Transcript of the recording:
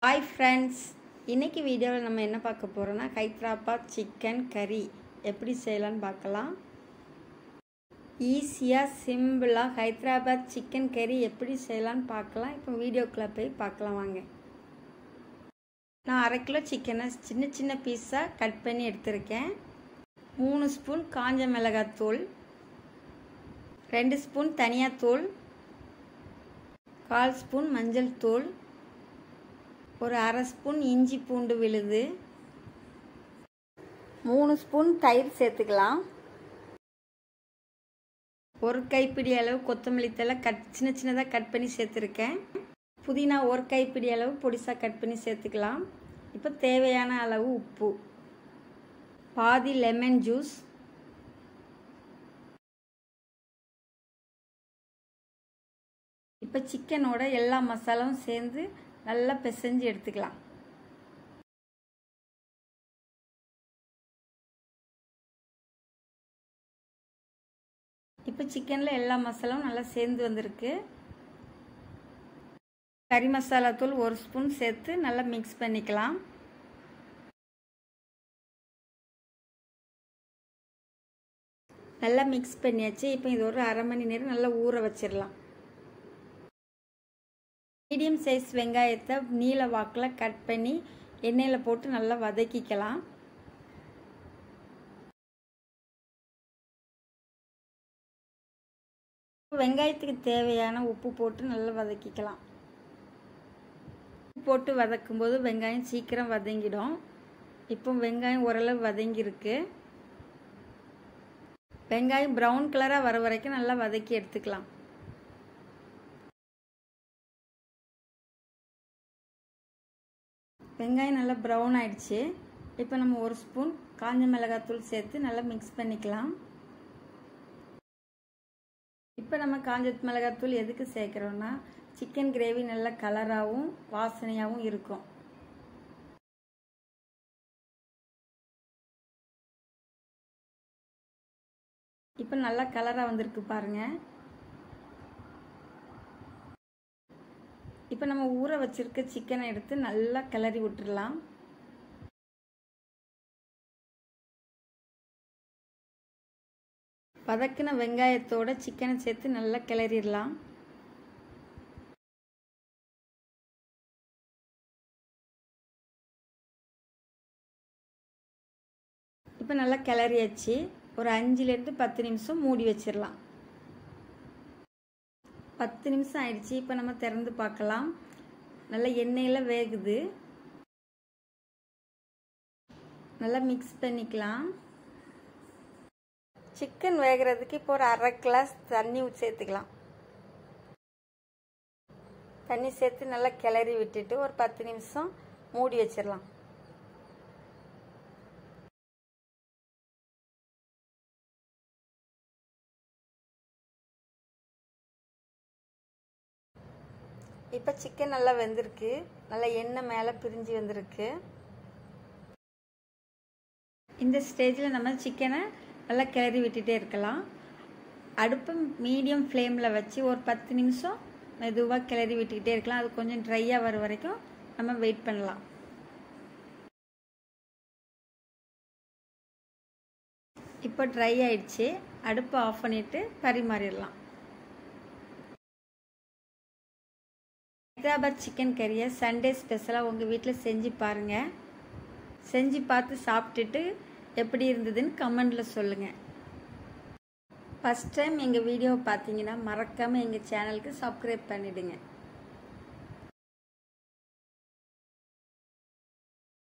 hi friends இன்றைக்கி வீடியோவில் நம்ம என்ன பார்க்க போகிறோன்னா ஹைத்ராபாத் சிக்கன் கறி எப்படி செய்யலான்னு பார்க்கலாம் ஈஸியாக சிம்பிளாக ஹைத்ராபாத் சிக்கன் கறி எப்படி செய்யலான்னு பார்க்கலாம் இப்போ வீடியோக்குள்ளே போய் பார்க்கலாம் வாங்க நான் அரை கிலோ சிக்கனை சின்ன சின்ன பீஸாக கட் பண்ணி எடுத்திருக்கேன் மூணு ஸ்பூன் காஞ்ச மிளகாத்தூள் ரெண்டு ஸ்பூன் தனியாத்தூள் கால் ஸ்பூன் மஞ்சள் தூள் ஒரு அரை ஸ்பூன் இஞ்சி பூண்டு விழுது மூணு ஸ்பூன் தயிர் சேர்த்துக்கலாம் ஒரு கைப்பிடி அளவு கொத்தமல்லி தலை கட் சின்ன சின்னதாக கட் பண்ணி சேர்த்துருக்கேன் புதினா ஒரு கைப்பிடி அளவு பொடிசாக கட் பண்ணி சேர்த்துக்கலாம் இப்போ தேவையான அளவு உப்பு பாதி லெமன் ஜூஸ் இப்போ சிக்கனோட எல்லா மசாலாவும் சேர்ந்து நல்லா பிசைஞ்சு எடுத்துக்கலாம் இப்போ சிக்கனில் எல்லா மசாலாவும் நல்லா சேர்ந்து வந்திருக்கு கறி மசாலா தூள் ஒரு ஸ்பூன் சேர்த்து நல்லா மிக்ஸ் பண்ணிக்கலாம் நல்லா மிக்ஸ் பண்ணியாச்சு இப்போ இது ஒரு அரை மணி நேரம் நல்லா ஊற வச்சிடலாம் மீடியம் சைஸ் வெங்காயத்தை நீல வாக்கில் கட் பண்ணி எண்ணெயில் போட்டு நல்லா வதக்கிக்கலாம் வெங்காயத்துக்கு தேவையான உப்பு போட்டு நல்லா வதக்கிக்கலாம் போட்டு வதக்கும்போது வெங்காயம் சீக்கிரம் வதங்கிடும் இப்போ வெங்காயம் ஓரளவு வதங்கியிருக்கு வெங்காயம் ப்ரௌன் கலராக வர வரைக்கும் நல்லா வதக்கி எடுத்துக்கலாம் வெங்காயம் நல்லா ப்ரௌன் ஆயிடுச்சு இப்போ நம்ம ஒரு ஸ்பூன் காஞ்ச மிளகாத்தூள் சேர்த்து நல்லா மிக்ஸ் பண்ணிக்கலாம் இப்போ நம்ம காஞ்ச மிளகாத்தூள் எதுக்கு சேர்க்குறோன்னா சிக்கன் கிரேவி நல்ல கலராகவும் வாசனையாகவும் இருக்கும் இப்போ நல்லா கலராக வந்திருக்கு பாருங்க இப்போ நம்ம ஊற வச்சிருக்க சிக்கனை எடுத்து நல்லா கிளறி விட்டுடலாம் வதக்கின வெங்காயத்தோட சிக்கனை சேர்த்து நல்லா கிளறிடலாம் இப்போ நல்லா கிளறியாச்சு ஒரு அஞ்சுலேருந்து பத்து நிமிஷம் மூடி வச்சிடலாம் பத்து நிமிஷம் ஆயிடுச்சு இப்போ நம்ம திறந்து பார்க்கலாம் நல்லா எண்ணெயில் வேகுது நல்லா மிக்ஸ் பண்ணிக்கலாம் சிக்கன் வேகிறதுக்கு இப்போ ஒரு அரை கிளாஸ் தண்ணி சேர்த்துக்கலாம் தண்ணி சேர்த்து நல்லா கிளறி விட்டுட்டு ஒரு பத்து நிமிஷம் மூடி வச்சிடலாம் இப்போ சிக்கன் நல்லா வெந்திருக்கு நல்லா எண்ணெய் மேலே பிரிஞ்சு வந்திருக்கு இந்த ஸ்டேஜில் நம்ம சிக்கனை நல்லா கிளறி விட்டுட்டே இருக்கலாம் அடுப்பு மீடியம் ஃப்ளேமில் வச்சு ஒரு பத்து நிமிஷம் மெதுவாக கிளறி விட்டுக்கிட்டே இருக்கலாம் அது கொஞ்சம் ட்ரையாக வர வரைக்கும் நம்ம வெயிட் பண்ணலாம் இப்போ ட்ரை ஆயிடுச்சு அடுப்பை ஆஃப் பண்ணிவிட்டு பரிமாறிடலாம் ஹைதராபாத் சிக்கன் கறியை சண்டே ஸ்பெஷலாக உங்கள் வீட்டில் செஞ்சு பாருங்கள் செஞ்சு பார்த்து சாப்பிட்டுட்டு எப்படி இருந்ததுன்னு கமெண்டில் சொல்லுங்கள் ஃபஸ்ட் டைம் எங்கள் வீடியோவை பார்த்தீங்கன்னா மறக்காமல் எங்கள் சேனலுக்கு சப்ஸ்கிரைப் பண்ணிவிடுங்க